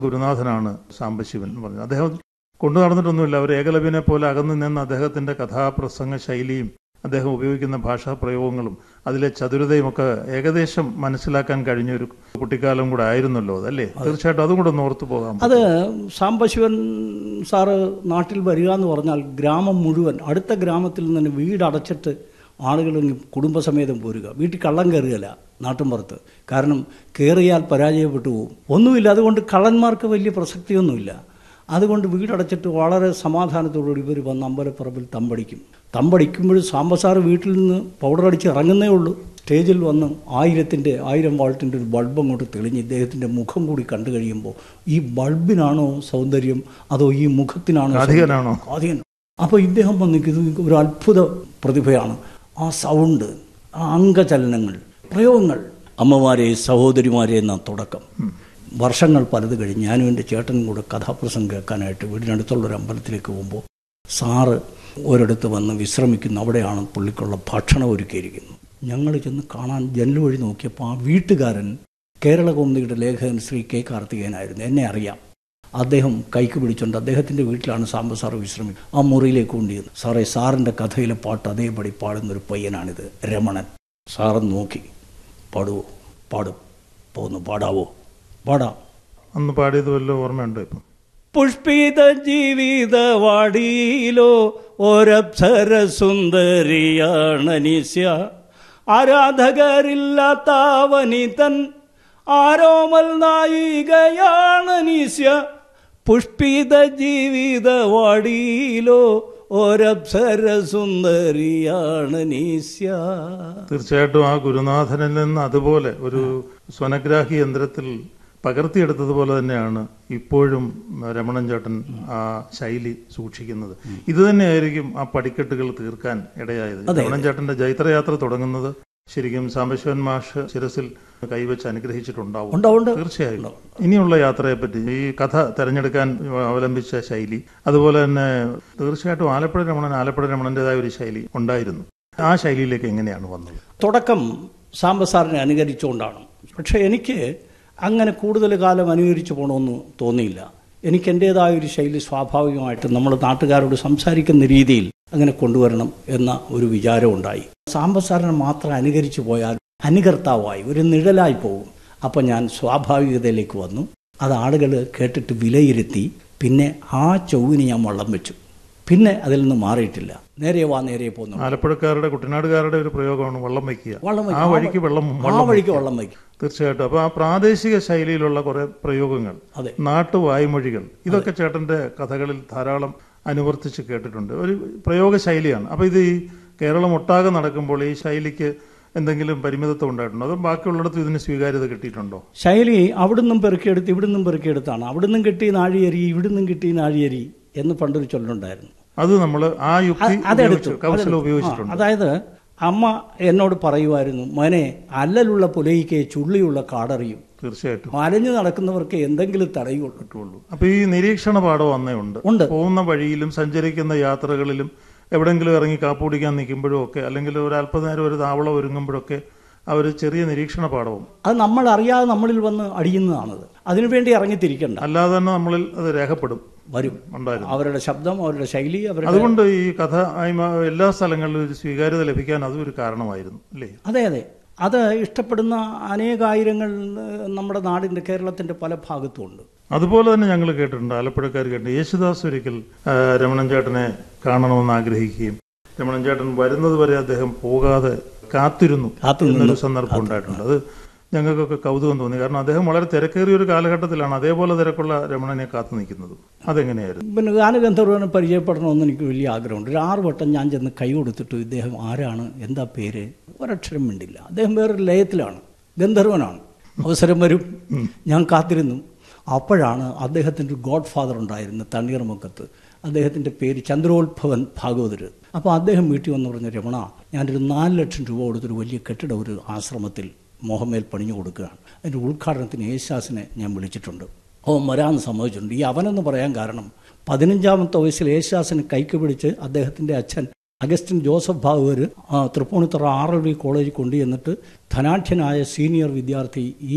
ഗുരുനാഥനാണ് സാംബശിവൻ എന്ന് പറഞ്ഞത് അദ്ദേഹം കൊണ്ടു നടന്നിട്ടൊന്നുമില്ല അവർ ഏകലവ്യനെ പോലെ അകന്നു നിന്ന് അദ്ദേഹത്തിന്റെ കഥാപ്രസംഗ ശൈലിയും അദ്ദേഹം ഉപയോഗിക്കുന്ന ഭാഷാ പ്രയോഗങ്ങളും അതിലെ ചതുരതയും ഒക്കെ ഏകദേശം മനസ്സിലാക്കാൻ കഴിഞ്ഞ ഒരു കുട്ടിക്കാലം കൂടെ ആയിരുന്നല്ലോ അതല്ലേ തീർച്ചയായിട്ടും അതും കൂടെ ഒന്ന് ഓർത്തു പോകാം അത് സാംബശിവൻ സാറ് നാട്ടിൽ വരിക എന്ന് പറഞ്ഞാൽ ഗ്രാമം മുഴുവൻ അടുത്ത ഗ്രാമത്തിൽ നിന്ന് വീടടച്ചിട്ട് ആളുകൾ ഇങ്ങ് കുടുംബസമേതം പോരുക വീട്ടിൽ കള്ളം കയറുകയല്ല നാട്ടിൻപുറത്ത് കാരണം കയറിയാൽ പരാജയപ്പെട്ടു പോകും ഒന്നുമില്ല അതുകൊണ്ട് കള്ളന്മാർക്ക് വലിയ പ്രസക്തിയൊന്നുമില്ല അതുകൊണ്ട് വീടടച്ചിട്ട് വളരെ സമാധാനത്തോടുകൂടി ഇവർ വന്ന് അമ്പലപ്പറമ്പിൽ തമ്പടിക്കും തമ്പടിക്കുമ്പോഴും സാമ്പസാറ് വീട്ടിൽ നിന്ന് പൗഡർ അടിച്ച് ഇറങ്ങുന്നേ ഉള്ളൂ സ്റ്റേജിൽ വന്ന് ആയിരത്തിൻ്റെ ആയിരം വാൾട്ടിൻ്റെ ഒരു ബൾബ് അങ്ങോട്ട് തെളിഞ്ഞ് ഇദ്ദേഹത്തിൻ്റെ മുഖം കൂടി കണ്ടു കഴിയുമ്പോൾ ഈ ബൾബിനാണോ സൗന്ദര്യം അതോ ഈ മുഖത്തിനാണോ സൗന്ദര്യം? അധികനാണോ അധികൻ അപ്പോൾ ഇദ്ദേഹം വന്ന് ഇത് ഒരു അത്ഭുത പ്രതിഭയാണ് ആ സൗണ്ട് ആ അംഗചലനങ്ങൾ പ്രയോഗങ്ങൾ അമ്മമാരെ സഹോദരിമാരെ എന്ന തുടക്കം വർഷങ്ങൾ പലത് കഴിഞ്ഞ് ഞാനും എൻ്റെ ചേട്ടനും കൂടെ കഥാപ്രസംഗം കേൾക്കാനായിട്ട് വീടിനടുത്തുള്ള ഒരു അമ്പലത്തിലേക്ക് പോകുമ്പോൾ സാറ് ഒരിടത്ത് വന്ന് വിശ്രമിക്കുന്നു അവിടെയാണ് പുള്ളിക്കുള്ള ഭക്ഷണം ഒരുക്കിയിരിക്കുന്നത് ഞങ്ങൾ ചെന്ന് കാണാൻ ജനൽ വഴി നോക്കിയപ്പോൾ ആ വീട്ടുകാരൻ കേരള കൗമുദിയുടെ ലേഖകൻ ശ്രീ കെ കാർത്തികേയനായിരുന്നു എന്നെ അറിയാം അദ്ദേഹം കൈക്ക് പിടിച്ചുകൊണ്ട് അദ്ദേഹത്തിൻ്റെ വീട്ടിലാണ് സാമ്പ സാറ് വിശ്രമിക്കുക ആ മുറിയിലേക്ക് കൊണ്ടുവന്നു സാറേ സാറിൻ്റെ കഥയിലെ പാട്ട് അതേപടി പാടുന്നൊരു പയ്യനാണിത് രമണൻ സാറ് നോക്കി പാടുവോ പാടും പോന്നു പാടാവോ പാടാം അന്ന് പാടിയത് വല്ല ഓർമ്മയുണ്ടോ ഇപ്പം പുഷ്പിത ജീവിത വാടിയിലോ ഒരപ്സര സുന്ദരിയാണ് നിസ്യ ആരാധകരില്ലാത്ത വനിതൻ ആരോമൽ നായികയാണ് നിസ്യ പുഷ്പിത ജീവിത വാടിയിലോ ഒരപ്സര സുന്ദരിയാണ് നിസ്യ തീർച്ചയായിട്ടും ആ ഗുരുനാഥനിൽ നിന്ന് അതുപോലെ ഒരു സ്വനഗ്രാഹി യന്ത്രത്തിൽ പകർത്തിയെടുത്തതുപോലെ തന്നെയാണ് ഇപ്പോഴും രമണൻ ചേട്ടൻ ആ ശൈലി സൂക്ഷിക്കുന്നത് ഇത് തന്നെയായിരിക്കും ആ പടിക്കെട്ടുകൾ തീർക്കാൻ ഇടയായത് രമണൻ ചേട്ടന്റെ ജൈത്രയാത്ര തുടങ്ങുന്നത് ശരിക്കും സാംബശിവൻ മാഷ് ശിരസിൽ കൈവച്ച് അനുഗ്രഹിച്ചിട്ടുണ്ടാവും ഉണ്ടാവുണ്ട് തീർച്ചയായും ഇനിയുള്ള യാത്രയെപ്പറ്റി ഈ കഥ തെരഞ്ഞെടുക്കാൻ അവലംബിച്ച ശൈലി അതുപോലെ തന്നെ തീർച്ചയായിട്ടും ആലപ്പുഴ രമണൻ ആലപ്പുഴ രമണന്റേതായ ഒരു ശൈലി ഉണ്ടായിരുന്നു ആ ശൈലിയിലേക്ക് എങ്ങനെയാണ് വന്നത് തുടക്കം സാമ്പസാറിനെ അനുകരിച്ചുകൊണ്ടാണ് പക്ഷെ എനിക്ക് അങ്ങനെ കൂടുതൽ കാലം അനുകരിച്ചു പോകണമെന്ന് തോന്നിയില്ല എനിക്ക് എൻ്റേതായ ഒരു ശൈലി സ്വാഭാവികമായിട്ട് നമ്മൾ നാട്ടുകാരോട് സംസാരിക്കുന്ന രീതിയിൽ അങ്ങനെ കൊണ്ടുവരണം എന്ന ഒരു വിചാരം ഉണ്ടായി സാമ്പസാറിനെ മാത്രം അനുകരിച്ചു പോയാൽ അനുകർത്താവായി ഒരു നിഴലായി പോകും അപ്പം ഞാൻ സ്വാഭാവികതയിലേക്ക് വന്നു അത് ആളുകൾ കേട്ടിട്ട് വിലയിരുത്തി പിന്നെ ആ ചൊവ്വിന് ഞാൻ വള്ളം വെച്ചു പിന്നെ അതിൽ നിന്ന് മാറിയിട്ടില്ല നേരെ വാ നേരെ പോന്നു ആലപ്പുഴക്കാരുടെ കുട്ടനാടുകാരുടെ ഒരു പ്രയോഗമാണ് വള്ളം വയ്ക്കുക വള്ളം ആ വഴിക്ക് വെള്ളം ആ വള്ളം വഴിക്ക് വള്ളം വയ്ക്കും തീർച്ചയായിട്ടും അപ്പൊ ആ പ്രാദേശിക ശൈലിയിലുള്ള കുറെ പ്രയോഗങ്ങൾ അതെ. നാട്ടുവായ്മൊഴികൾ ഇതൊക്കെ ചേട്ടന്റെ കഥകളിൽ ധാരാളം അനുവർത്തിച്ച് കേട്ടിട്ടുണ്ട് ഒരു പ്രയോഗ ശൈലിയാണ് അപ്പൊ ഇത് ഈ കേരളം ഒട്ടാകെ നടക്കുമ്പോൾ ഈ ശൈലിക്ക് എന്തെങ്കിലും പരിമിതത്വം ഉണ്ടായിട്ടുണ്ടോ അതോ ബാക്കിയുള്ളിടത്ത് ഇതിന് സ്വീകാര്യത കിട്ടിയിട്ടുണ്ടോ ശൈലി അവിടുന്നും പെറുക്കിയെടുത്ത് ഇവിടുന്നും പെറുക്കിയെടുത്താണ് അവിടുന്നും കിട്ടി നാഴിയരി ഇവിടുന്നും കിട്ടി നാഴിയരി എന്ന് പണ്ടൊരു ചൊല്ലുണ്ടായിരുന്നു അത് നമ്മൾ ആ യുക്തി അതെടുത്തു ഉപയോഗിച്ചു, കൗശലം ഉപയോഗിച്ചിട്ടുണ്ട് അതായത് അമ്മ എന്നോട് പറയുമായിരുന്നു മോനെ അല്ലലുള്ള പുലയിക്ക് ചുള്ളിയുള്ള കാടറിയും തീർച്ചയായിട്ടും അലഞ്ഞു നടക്കുന്നവർക്ക് എന്തെങ്കിലും തടയുള്ളൂ പറ്റുള്ളൂ അപ്പൊ ഈ നിരീക്ഷണ പാഠം അന്നേ ഉണ്ട് ഉണ്ട്. പോകുന്ന വഴിയിലും സഞ്ചരിക്കുന്ന യാത്രകളിലും എവിടെങ്കിലും ഇറങ്ങി കാപ്പ് കുടിക്കാൻ നിൽക്കുമ്പോഴും ഒക്കെ അല്ലെങ്കിൽ ഒരു അല്പനേരം ഒരു താവളം ഒരുങ്ങുമ്പോഴൊക്കെ ആ ഒരു ചെറിയ നിരീക്ഷണ പാഠവും അത് നമ്മൾ അറിയാതെ നമ്മളിൽ വന്ന് അടിയുന്നതാണത് അതിനുവേണ്ടി ഇറങ്ങിത്തിരിക്കണ്ട അല്ലാതെ തന്നെ നമ്മളിൽ അത് രേഖപ്പെടും വരും ഉണ്ടായിരുന്നു അവരുടെ ശബ്ദം അവരുടെ ശൈലി അവരുടെ അതുകൊണ്ട് ഈ കഥ ആയ്മ എല്ലാ സ്ഥലങ്ങളിലും ഒരു സ്വീകാര്യത ലഭിക്കാൻ അതും ഒരു കാരണമായിരുന്നു അല്ലേ അതെ അതെ അത് ഇഷ്ടപ്പെടുന്ന അനേകായിരങ്ങൾ ഏഹ്, നമ്മുടെ നാടിൻ്റെ കേരളത്തിൻ്റെ പല ഭാഗത്തും ഉണ്ട് അതുപോലെ തന്നെ ഞങ്ങൾ കേട്ടിട്ടുണ്ട് ആലപ്പുഴക്കാർ കേട്ടിട്ടുണ്ട് യേശുദാസ് ഒരിക്കൽ ആ, രമണൻ ചേട്ടനെ കാണണമെന്ന് ആഗ്രഹിക്കുകയും രമണൻ ചേട്ടൻ വരുന്നത് വരെ അദ്ദേഹം പോകാതെ കാത്തിരുന്നു കാത്തുനിന്നു. എന്നൊരു സന്ദർഭം ഉണ്ടായിട്ടുണ്ട് അത് ഞങ്ങൾക്കൊക്കെ കൗതുകം തോന്നി കാരണം അദ്ദേഹം വളരെ തിരക്കേറിയ ഒരു കാലഘട്ടത്തിലാണ് അതേപോലെ തിരക്കുള്ള രമണനെ കാത്തു നിൽക്കുന്നത് അതെങ്ങനെയായിരുന്നു പിന്നെ ഗാനഗന്ധർവനെ പരിചയപ്പെടണമെന്ന് എനിക്ക് വലിയ ആഗ്രഹമുണ്ട് ഒരു ആറ് വട്ടം ഞാൻ ചെന്ന് കൈ കൊടുത്തിട്ട് ഇദ്ദേഹം ആരാണ് എന്താ പേര് ഒരക്ഷരം മിണ്ടില്ല അദ്ദേഹം വേറൊരു ലയത്തിലാണ് ഗന്ധർവനാണ് അവസരം വരും ഞാൻ കാത്തിരുന്നു അപ്പോഴാണ് അദ്ദേഹത്തിൻ്റെ ഒരു ഗോഡ് ഫാദർ ഉണ്ടായിരുന്നു തണ്ണീർമുക്കത്ത് അദ്ദേഹത്തിൻ്റെ പേര് ചന്ദ്രോത്ഭവൻ ഭാഗവതർ അപ്പോൾ അദ്ദേഹം വീട്ടിൽ വന്ന് പറഞ്ഞ രമണ ഞാനൊരു നാല് ലക്ഷം രൂപ കൊടുത്തൊരു വലിയ കെട്ടിടം ഒരു ആശ്രമത്തിൽ മോഹമേൽ പണിഞ്ഞു കൊടുക്കുകയാണ് അതിൻ്റെ ഉദ്ഘാടനത്തിന് യേശുദാസിനെ ഞാൻ വിളിച്ചിട്ടുണ്ട് അവൻ വരാമെന്ന് സമ്മതിച്ചിട്ടുണ്ട് ഈ അവനെന്ന് പറയാൻ കാരണം പതിനഞ്ചാമത്തെ വയസ്സിൽ യേശുദാസിനെ കൈക്ക് പിടിച്ച് അദ്ദേഹത്തിൻ്റെ അച്ഛൻ Augustine Joseph Bhagavathar Tripunithura R L V കോളേജിൽ കൊണ്ടുചെന്നിട്ട് ധനാഢ്യനായ സീനിയർ വിദ്യാർത്ഥി ഈ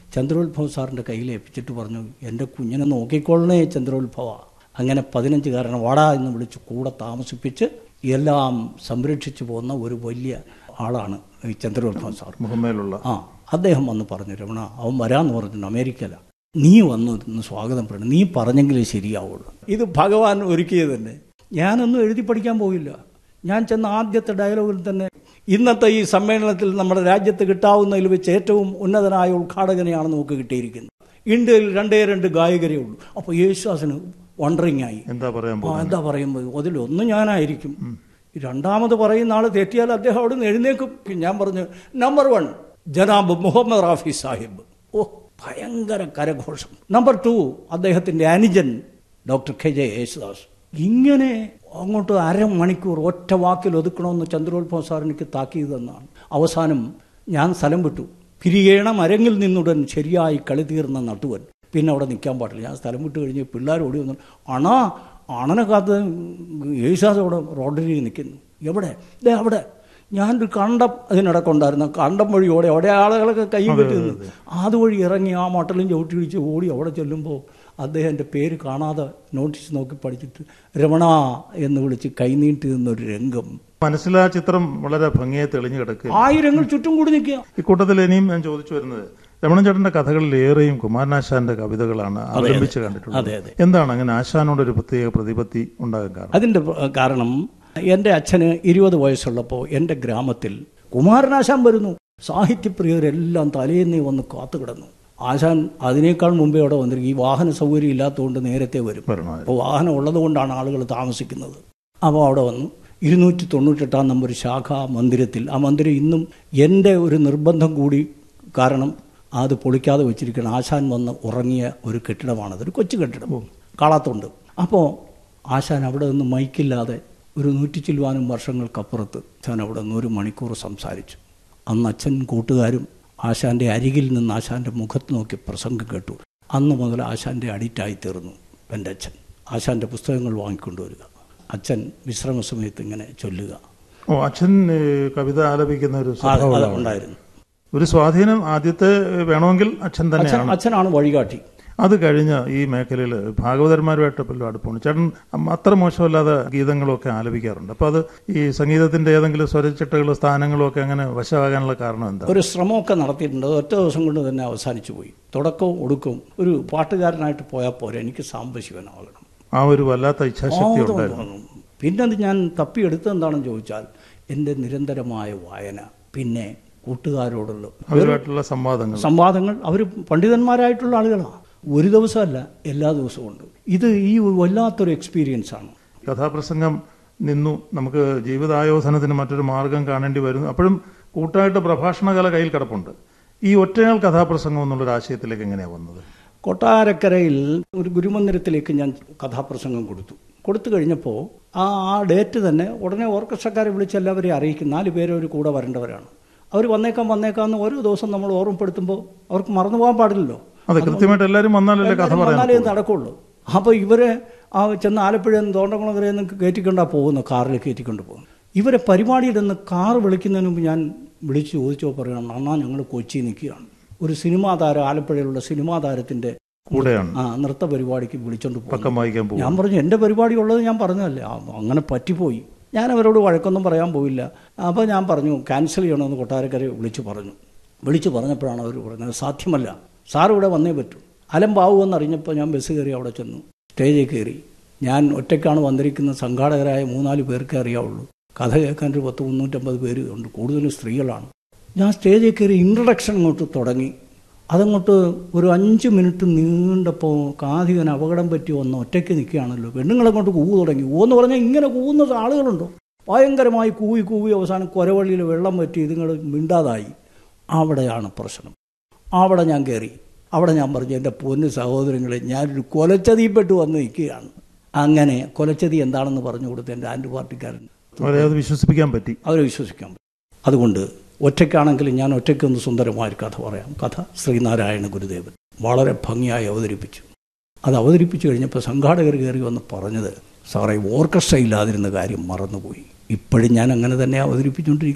ചന്ദ്രോത്ഭവ സാറിൻ്റെ കയ്യിൽ ഏൽപ്പിച്ചിട്ട് പറഞ്ഞു എൻ്റെ കുഞ്ഞിനെ നോക്കിക്കൊള്ളണേ ചന്ദ്രോത്ഭവ അങ്ങനെ പതിനഞ്ചുകാരനെ വാടാ എന്ന് വിളിച്ച് കൂടെ താമസിപ്പിച്ച് എല്ലാം സംരക്ഷിച്ചു പോകുന്ന ഒരു വലിയ ആളാണ് ഈ ചന്ദ്രോത്ഭവ സാർ മുഖമേലുള്ള ആ അദ്ദേഹം വന്ന് പറഞ്ഞു രമണ അവൻ വരാമെന്ന് പറഞ്ഞു അമേരിക്കയില നീ വന്നു ഇന്ന് സ്വാഗതം പറയണം നീ പറഞ്ഞെങ്കിലേ ശരിയാവുള്ളൂ ഇത് ഭഗവാൻ ഒരുക്കിയത് തന്നെ ഞാനൊന്നും എഴുതി പഠിക്കാൻ പോയില്ല ഞാൻ ചെന്ന ആദ്യത്തെ ഡയലോഗിൽ തന്നെ ഇന്നത്തെ ഈ സമ്മേളനത്തിൽ നമ്മുടെ രാജ്യത്ത് കിട്ടാവുന്നതിൽ വെച്ച് ഏറ്റവും ഉന്നതനായ ഉദ്ഘാടകനെയാണ് നമുക്ക് കിട്ടിയിരിക്കുന്നത് ഇന്ത്യയിൽ രണ്ടേ രണ്ട് ഗായകരേ ഉള്ളൂ അപ്പോൾ യേശുദാസിന് വണ്ടറിങ് ആയി എന്താ പറയാൻ ആ, പോകുന്നത് എന്താ പറയുമ്പോൾ അതിലൊന്ന് ഞാനായിരിക്കും ഈ രണ്ടാമത് പറയുന്ന ആൾ തെറ്റിയാൽ അദ്ദേഹം അവിടെ നിന്ന് എഴുന്നേക്കും ഞാൻ പറഞ്ഞു നമ്പർ വൺ ജനാബ് മുഹമ്മദ് റാഫി സാഹിബ് ഓ ഭയങ്കര കരഘോഷം നമ്പർ ടു അദ്ദേഹത്തിന്റെ അനുജൻ ഡോക്ടർ കെ ജെ യേശുദാസ് ഇങ്ങനെ അങ്ങോട്ട് അരമണിക്കൂർ ഒറ്റ വാക്കിൽ ഒതുക്കണമെന്ന് ചന്ദ്രോത്ഭവ സാർ എനിക്ക് താക്കീത് തന്നാണ് അവസാനം ഞാൻ സ്ഥലം വിട്ടു പിരിയേണം അരങ്ങിൽ നിന്നുടൻ ശരിയായി കളി തീർന്ന നട്ടുവൻ പിന്നെ അവിടെ നിൽക്കാൻ പാടില്ല ഞാൻ സ്ഥലം വിട്ട് കഴിഞ്ഞ് പിള്ളേർ ഓടി വന്നു അണാ അണനെ കാത്ത് യേശുദാസ് അവിടെ റോഡിൽ നിൽക്കുന്നു എവിടെ ദേ അവിടെ ഞാനൊരു കണ്ടം അതിനിടക്കുണ്ടായിരുന്നു കണ്ടം വഴി ഓടി അവിടെ ആളുകളൊക്കെ കൈ കെട്ടി നിന്ന് അതുവഴി ഇറങ്ങി ആ മട്ടലും ചവിട്ടി പിടിച്ച് ഓടി അവിടെ ചെല്ലുമ്പോൾ അദ്ദേഹം എൻ്റെ പേര് കാണാതെ നോട്ടീസ് നോക്കി പഠിച്ചിട്ട് രമണ എന്ന് വിളിച്ച് കൈനീട്ടി നിന്നൊരു രംഗം മനസ്സിൽ ആ ചിത്രം വളരെ ഭംഗിയായി തെളിഞ്ഞു കിടക്കുക ആയിരങ്ങൾ ചുറ്റും കൂടി നിൽക്കുക ഇക്കൂട്ടത്തിൽ ഇനിയും ഞാൻ ചോദിച്ചു വരുന്നത് രമണൻ ചേട്ടന്റെ കഥകളിൽ ഏറെയും കുമാരനാശാന്റെ കവിതകളാണ് അവലംബിച്ച് കണ്ടിട്ടുള്ളത് അതെ അതെ എന്താണ് അങ്ങനെ ആശാനോട് ഒരു പ്രത്യേക പ്രതിപത്തി ഉണ്ടാകാൻ കാരണം അതിൻ്റെ പ്ര- കാരണം എൻ്റെ അച്ഛന് ഇരുപത് വയസ്സുള്ളപ്പോൾ എൻ്റെ ഗ്രാമത്തിൽ കുമാരനാശാൻ വരുന്നു സാഹിത്യപ്രിയരെല്ലാം തലേന്നേ വന്ന് കാത്തു കിടന്നു ആശാൻ അതിനേക്കാൾ മുമ്പേ അവിടെ വന്നിരിക്കും ഈ വാഹന സൗകര്യം ഇല്ലാത്തതുകൊണ്ട് നേരത്തെ വരും വരണമായിരുന്നു അപ്പോൾ വാഹനം ഉള്ളത് കൊണ്ടാണ് ആളുകൾ താമസിക്കുന്നത് അപ്പോൾ അവിടെ വന്നു ഇരുന്നൂറ്റി തൊണ്ണൂറ്റെട്ടാം നമ്പർ ശാഖാ മന്ദിരത്തിൽ ആ മന്ദിരം ഇന്നും എൻ്റെ ഒരു നിർബന്ധം കൂടി കാരണം അത് പൊളിക്കാതെ വെച്ചിരിക്കണം ആശാൻ വന്ന് ഉറങ്ങിയ ഒരു കെട്ടിടമാണത് ഒരു കൊച്ചു കെട്ടിടം കാളാത്തുണ്ട് അപ്പോൾ ആശാൻ അവിടെ നിന്ന് മൈക്കില്ലാതെ ഒരു നൂറ്റി ചില്ലുവാനും വർഷങ്ങൾക്കപ്പുറത്ത് ആശാൻ അവിടെ നിന്ന് ഒരു മണിക്കൂർ സംസാരിച്ചു അന്ന് അച്ഛൻ കൂട്ടുകാരും ആശാന്റെ അരികിൽ നിന്ന് ആശാന്റെ മുഖത്ത് നോക്കി പ്രസംഗം കേട്ടു അന്ന് മുതൽ ആശാന്റെ അഡിക്റ്റായി തീർന്നു എൻ്റെ അച്ഛൻ ആശാന്റെ പുസ്തകങ്ങൾ വാങ്ങിക്കൊണ്ടുവരിക അച്ഛൻ വിശ്രമ സമയത്ത് ഇങ്ങനെ ചൊല്ലുക ഓ അച്ഛൻ ഏ, കവിത ആലപിക്കുന്ന ഒരു ആ, സ്വഭാവമുള്ള അത് ആളാണ്. ഉണ്ടായിരുന്നു ഒരു സ്വാധീനം ആദ്യത്തെ വേണമെങ്കിൽ അച്ഛൻ അച്ഛൻ തന്നെയാണ് അച്ഛനാണ് വഴികാട്ടി അത് കഴിഞ്ഞ് ഈ മേഖലയിൽ ഭാഗവതന്മാരുമായിട്ട് വല്ലതും അടുപ്പമാണ് ചേട്ടൻ അം- അത്ര മോശമല്ലാതെ ഗീതങ്ങളൊക്കെ ആലപിക്കാറുണ്ട് അപ്പൊ അത് ഈ സംഗീതത്തിന്റെ ഏതെങ്കിലും സ്വരച്ചിട്ടകളോ സ്ഥാനങ്ങളോ ഒക്കെ അങ്ങനെ വശമാകാനുള്ള കാരണം എന്താ ഒരു ശ്രമമൊക്കെ നടത്തിയിട്ടുണ്ട് അത് ഒറ്റ ദിവസം കൊണ്ട് തന്നെ അവസാനിച്ചു പോയി തുടക്കവും ഒടുക്കവും ഒരു പാട്ടുകാരനായിട്ട് പോയാൽ പോരെ എനിക്ക് സാംബശിവനാകണം ആ ഒരു വല്ലാത്ത ഇച്ഛാശക്തി ഉണ്ടായിരുന്നു പിന്നെ അത് ഞാൻ തപ്പിയെടുത്തത് എന്താണെന്ന് ചോദിച്ചാൽ എൻ്റെ നിരന്തരമായ വായന പിന്നെ കൂട്ടുകാരോടുള്ള അവരുമായിട്ടുള്ള സംവാദങ്ങൾ സംവാദങ്ങൾ അവർ പണ്ഡിതന്മാരായിട്ടുള്ള ആളുകളാണ് ഒരു ദിവസമല്ല എല്ലാ ദിവസവും ഉണ്ട് ഇത് ഈ ഒരു വല്ലാത്തൊരു എക്സ്പീരിയൻസ് ആണ് കഥാപ്രസംഗം നിന്നു നമുക്ക് ജീവിതായോധനത്തിന് മറ്റൊരു മാർഗം കാണേണ്ടി വരുന്നു അപ്പോഴും കൂട്ടായിട്ട് പ്രഭാഷണകല കയ്യിൽ കിടപ്പുണ്ട് ഈ ഒറ്റയാൾ കഥാപ്രസംഗം എന്നുള്ളൊരു ആശയത്തിലേക്ക് എങ്ങനെയാണ് വന്നത് കൊട്ടാരക്കരയിൽ ഒരു ഗുരുമന്ദിരത്തിലേക്ക് ഞാൻ കഥാപ്രസംഗം കൊടുത്തു കൊടുത്തു കഴിഞ്ഞപ്പോൾ ആ ആ ഡേറ്റ് തന്നെ ഉടനെ ഓർക്കസ്ട്രക്കാരെ വിളിച്ച് എല്ലാവരെയും അറിയിക്കും നാല് പേര് ഒരു കൂടെ വരേണ്ടവരാണ് അവർ വന്നേക്കാം വന്നേക്കാം എന്ന് ഓരോ ദിവസം നമ്മൾ ഓർമ്മപ്പെടുത്തുമ്പോൾ അവർക്ക് മറന്നു പോകാൻ പാടില്ലല്ലോ അതെ കൃത്യമായിട്ട് എല്ലാവരും വന്നാലല്ലേ കഥ എല്ലാവരും പറയാൻ വന്നാലേ ഇത് നടക്കുള്ളൂ അപ്പോൾ ഇവരെ ആ ചെന്ന് ആലപ്പുഴയിൽ നിന്ന് തോണ്ടകുളങ്ങരയിൽ നിന്ന് കയറ്റിക്കൊണ്ടാ പോകുന്നു കാറിൽ കയറ്റിക്കൊണ്ട് പോകുന്നു ഇവരെ പരിപാടിയിൽ നിന്ന് കാറ് വിളിക്കുന്നതിന് മുമ്പ് ഞാൻ വിളിച്ച് ചോദിച്ചോ പറയണം അണ്ണാ ഞങ്ങൾ കൊച്ചി നിൽക്കുകയാണ് ഒരു സിനിമാ താരം ആലപ്പുഴയിലുള്ള സിനിമാ താരത്തിന്റെ കൂടെയാണ് ആ നൃത്ത പരിപാടിക്ക് വിളിച്ചോണ്ട് പോകും പക്കം വായിക്കാൻ പോകും ഞാൻ പറഞ്ഞു എൻ്റെ പരിപാടി ഉള്ളത് ഞാൻ പറഞ്ഞതല്ലേ ആ, അങ്ങനെ പറ്റിപ്പോയി ഞാൻ അവരോട് വഴക്കൊന്നും പറയാൻ പോയില്ല അപ്പോൾ ഞാൻ പറഞ്ഞു ക്യാൻസൽ ചെയ്യണമെന്ന് കൊട്ടാരക്കര വിളിച്ചു പറഞ്ഞു വിളിച്ചു പറഞ്ഞപ്പോഴാണ് അവർ പറഞ്ഞത് സാധ്യമല്ല സാർ ഇവിടെ വന്നേ പറ്റൂ അലമ്പാവുമെന്ന് അറിഞ്ഞപ്പോൾ ഞാൻ ബസ് കയറി അവിടെ ചെന്നു സ്റ്റേജിൽ കയറി ഞാൻ ഒറ്റയ്ക്കാണ് വന്നിരിക്കുന്ന സംഘാടകരായ മൂന്നാല് പേർക്കേ അറിയാവുള്ളൂ കഥ കേൾക്കാൻ ഒരു പത്ത് മുന്നൂറ്റമ്പത് പേര് ഉണ്ട് കൂടുതലും സ്ത്രീകളാണ് ഞാൻ സ്റ്റേജിൽ കയറി ഇൻട്രഡക്ഷൻ അങ്ങോട്ട് തുടങ്ങി അതങ്ങോട്ട് ഒരു അഞ്ച് മിനിറ്റ് നീണ്ടപ്പോൾ കാതികൻ അപകടം പറ്റി വന്ന് ഒറ്റയ്ക്ക് നിൽക്കുകയാണല്ലോ പെണ്ണുങ്ങളങ്ങോട്ട് കൂവ് തുടങ്ങി കൂവെന്ന് പറഞ്ഞാൽ ഇങ്ങനെ കൂവുന്ന ആളുകളുണ്ടോ ഭയങ്കരമായി കൂവി കൂവി അവസാനം കൊരവള്ളിയിൽ വെള്ളം പറ്റി ഇതുങ്ങൾ മിണ്ടാതായി അവിടെയാണ് പ്രശ്നം അവിടെ ഞാൻ കയറി അവിടെ ഞാൻ പറഞ്ഞു എൻ്റെ പൊന്ന് സഹോദരങ്ങളെ ഞാനൊരു കൊലച്ചതിയിൽപ്പെട്ട് വന്ന് നിൽക്കുകയാണ് അങ്ങനെ കൊലച്ചതി എന്താണെന്ന് പറഞ്ഞു കൊടുത്ത് എൻ്റെ ആൻറ്റി പാർട്ടിക്കാരൻ അവരെ അത് വിശ്വസിപ്പിക്കാൻ പറ്റി അവരെ വിശ്വസിക്കാൻ പറ്റും അതുകൊണ്ട് ഒറ്റയ്ക്കാണെങ്കിലും ഞാൻ ഒറ്റയ്ക്കൊന്ന് സുന്ദരമായൊരു കഥ പറയാം കഥ ശ്രീനാരായണ ഗുരുദേവൻ വളരെ ഭംഗിയായി അവതരിപ്പിച്ചു അത് അവതരിപ്പിച്ചു കഴിഞ്ഞപ്പോൾ സംഘാടകർ കയറി വന്ന് പറഞ്ഞത് സാറേ ഓർക്കസ്ട്ര ഇല്ലാതിരുന്ന കാര്യം മറന്നുപോയി ഇപ്പോഴും ഞാൻ അങ്ങനെ തന്നെ അവതരിപ്പിച്ചുകൊണ്ടിരിക്കുന്നു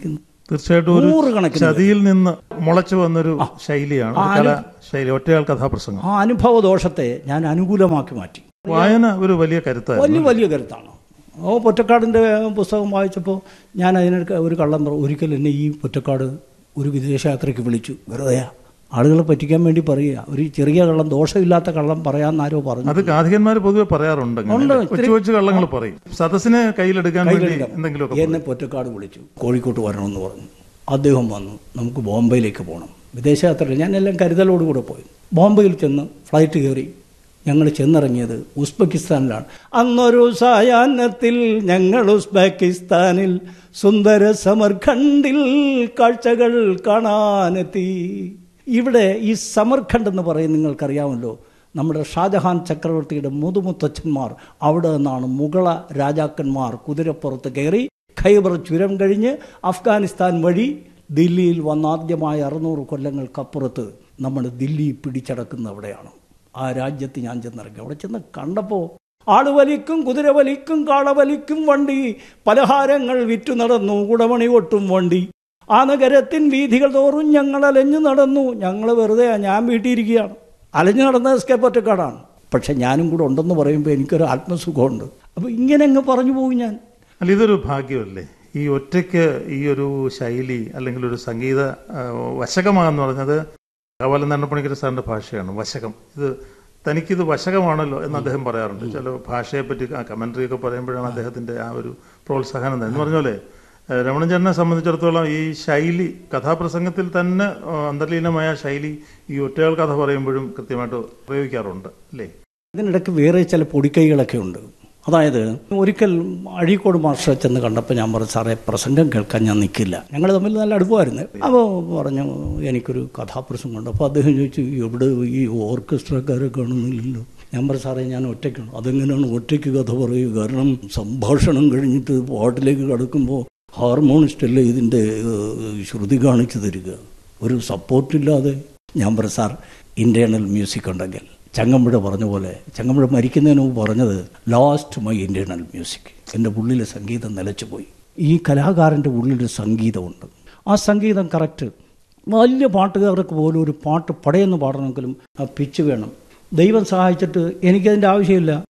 തീർച്ചയായിട്ടും ഒരു നൂറുകണക്കിന് ചതിയിൽ നിന്ന് മുളച്ചു വന്നൊരു ശൈലിയാണ് ഒരു കലാ ശൈലി ഒറ്റയാൾ കഥാപ്രസംഗം ആ അനുഭവ ദോഷത്തെ ഞാൻ അനുകൂലമാക്കി മാറ്റി വായന ഒരു വലിയ കരുത്തായിരുന്നു വലിയ വലിയ കരുത്താണ് ഓ പൊറ്റക്കാടിൻ്റെ പുസ്തകം വായിച്ചപ്പോൾ ഞാൻ അതിനൊക്കെ ഒരു കള്ളം പറഞ്ഞു ഒരിക്കൽ എന്നെ ഈ പൊറ്റക്കാട് ഒരു വിദേശയാത്രയ്ക്ക് വിളിച്ചു വെറുതെ ആളുകളെ പറ്റിക്കാൻ വേണ്ടി പറയുക ഒരു ചെറിയ കള്ളം ദോഷമില്ലാത്ത കള്ളം പറയാമെന്ന് ആരോ പറഞ്ഞു അത് ഗാന്ധികന്മാർ പൊതുവെ പറയാറുണ്ട് അങ്ങനെ. ഉണ്ട്. കൊച്ചു കൊച്ചു കള്ളങ്ങൾ പറയും സദസ്സിനെ കയ്യിലെടുക്കാൻ വേണ്ടി എന്തെങ്കിലുമൊക്കെ എന്നെ പൊറ്റക്കാട് വിളിച്ചു കോഴിക്കോട്ട് വരണമെന്ന് പറഞ്ഞു അദ്ദേഹം വന്നു നമുക്ക് ബോംബെയിലേക്ക് പോകണം വിദേശയാത്ര ഞാൻ എല്ലാം കരുതലോടുകൂടെ പോയി ബോംബെയിൽ ചെന്ന് ഫ്ലൈറ്റ് കയറി ഞങ്ങൾ ചെന്നിറങ്ങിയത് ഉസ്ബെക്കിസ്ഥാനിലാണ് അന്നൊരു സായാഹ്നത്തിൽ ഞങ്ങൾ ഉസ്ബെക്കിസ്ഥാനിൽ സുന്ദര സമർഖണ്ഡിൽ കാഴ്ചകൾ കാണാനെത്തി ഇവിടെ ഈ സമർഖണ്ഡ് എന്ന് പറയും നിങ്ങൾക്കറിയാമല്ലോ നമ്മുടെ ഷാജഹാൻ ചക്രവർത്തിയുടെ മുതുമുത്തച്ഛന്മാർ അവിടെ നിന്നാണ് മുഗള രാജാക്കന്മാർ കുതിരപ്പുറത്ത് കയറി ഖൈബർ ചുരം കഴിഞ്ഞ് അഫ്ഗാനിസ്ഥാൻ വഴി ദില്ലിയിൽ വന്നാദ്യമായ അറുന്നൂറ് കൊല്ലങ്ങൾക്കപ്പുറത്ത് നമ്മൾ ദില്ലി പിടിച്ചടക്കുന്ന അവിടെയാണ് ആ രാജ്യത്ത് ഞാൻ ചെന്നിറങ്ങി അവിടെ ചെന്ന് കണ്ടപ്പോൾ ആള് വലിക്കും കുതിര വലിക്കും കാള വലിക്കും വണ്ടി പലഹാരങ്ങൾ വിറ്റു നടന്നു കുടമണി കൊട്ടും വണ്ടി ആ നഗരത്തിൻ വീഥികൾ തോറും ഞങ്ങൾ അലഞ്ഞു നടന്നു ഞങ്ങൾ വെറുതെ ഞാൻ വീട്ടിയിരിക്കുകയാണ് അലഞ്ഞു നടന്ന എസ്കേപ്പ് ഒറ്റക്കാടാണ് പക്ഷെ ഞാനും കൂടെ ഉണ്ടെന്ന് പറയുമ്പോൾ എനിക്കൊരു ആത്മസുഖമുണ്ട് അപ്പോൾ ഇങ്ങനെ അങ്ങ് പറഞ്ഞു പോകും ഞാൻ അല്ല ഇതൊരു ഭാഗ്യമല്ലേ ഈ ഒറ്റയ്ക്ക് ഈ ഒരു ശൈലി അല്ലെങ്കിൽ ഒരു സംഗീത ആ, വശകമാന്ന് പറഞ്ഞത് കവാലം നന്നപ്പണിക്കര സാറിന്റെ ഭാഷയാണ് വശകം ഇത് തനിക്കിത് വശകമാണല്ലോ എന്ന് അദ്ദേഹം പറയാറുണ്ട് ചില ഭാഷയെ പറ്റി കമന്ററി ഒക്കെ പറയുമ്പോഴാണ് അദ്ദേഹത്തിന്റെ ആ ഒരു പ്രോത്സാഹനം എന്ന് പറഞ്ഞ പോലെ ഏഹ്, രമണൻ ചേട്ടനെ സംബന്ധിച്ചിടത്തോളം ഈ ശൈലി കഥാപ്രസംഗത്തിൽ തന്നെ ആ, അന്തർലീനമായ ശൈലി ഈ ഒറ്റയാൾ കഥ പറയുമ്പോഴും കൃത്യമായിട്ട് പ്രയോഗിക്കാറുണ്ട് അല്ലേ ഇതിനിടയ്ക്ക് വേറെ ചില പൊടിക്കൈകളൊക്കെ ഉണ്ട് അതായത് ഒരിക്കൽ അഴീക്കോട് മാസ്റ്റർ ചെന്ന് കണ്ടപ്പോൾ ഞാൻ പറഞ്ഞു സാറേ പ്രസംഗം കേൾക്കാൻ ഞാൻ നിൽക്കില്ല ഞങ്ങൾ തമ്മിൽ നല്ല അടുപ്പമായിരുന്നു അപ്പോൾ പറഞ്ഞു എനിക്കൊരു കഥാപ്രസംഗം ഉണ്ട് അപ്പോൾ അദ്ദേഹം ചോദിച്ചു എവിടെ ഈ ഓർക്കസ്ട്രക്കാരെ കാണുന്നില്ലല്ലോ ഞാൻ പറഞ്ഞു സാറേ ഞാൻ ഒറ്റയ്ക്കാണ് അതെങ്ങനെയാണ് ഒറ്റയ്ക്ക് കഥ പറയുക കാരണം സംഭാഷണം കഴിഞ്ഞിട്ട് പാട്ടിലേക്ക് കടക്കുമ്പോൾ ഹാർമോണിസ്റ്റ് അല്ലേ ഇതിൻ്റെ ഏഹ്, ശ്രുതി കാണിച്ചു തരിക ഒരു സപ്പോർട്ടില്ലാതെ ഞാൻ പറഞ്ഞു സാർ ഇൻറ്റേർണൽ മ്യൂസിക് ഉണ്ടെങ്കിൽ ചങ്ങമ്പുഴ പറഞ്ഞ പോലെ ചങ്ങമ്പുഴ മരിക്കുന്നതിന് മുമ്പ് പറഞ്ഞത് ലാസ്റ്റ് മൈ ഇൻറ്റേർണൽ മ്യൂസിക് എൻ്റെ ഉള്ളിലെ സംഗീതം നിലച്ചുപോയി ഈ കലാകാരൻ്റെ ഉള്ളിലൊരു സംഗീതമുണ്ട് ആ സംഗീതം കറക്റ്റ് വലിയ പാട്ടുകാർക്ക് പോലും ഒരു പാട്ട് പടയെന്ന് പാടണമെങ്കിലും ആ പിച്ച് വേണം ദൈവം സഹായിച്ചിട്ട് എനിക്കതിൻ്റെ ആവശ്യമില്ല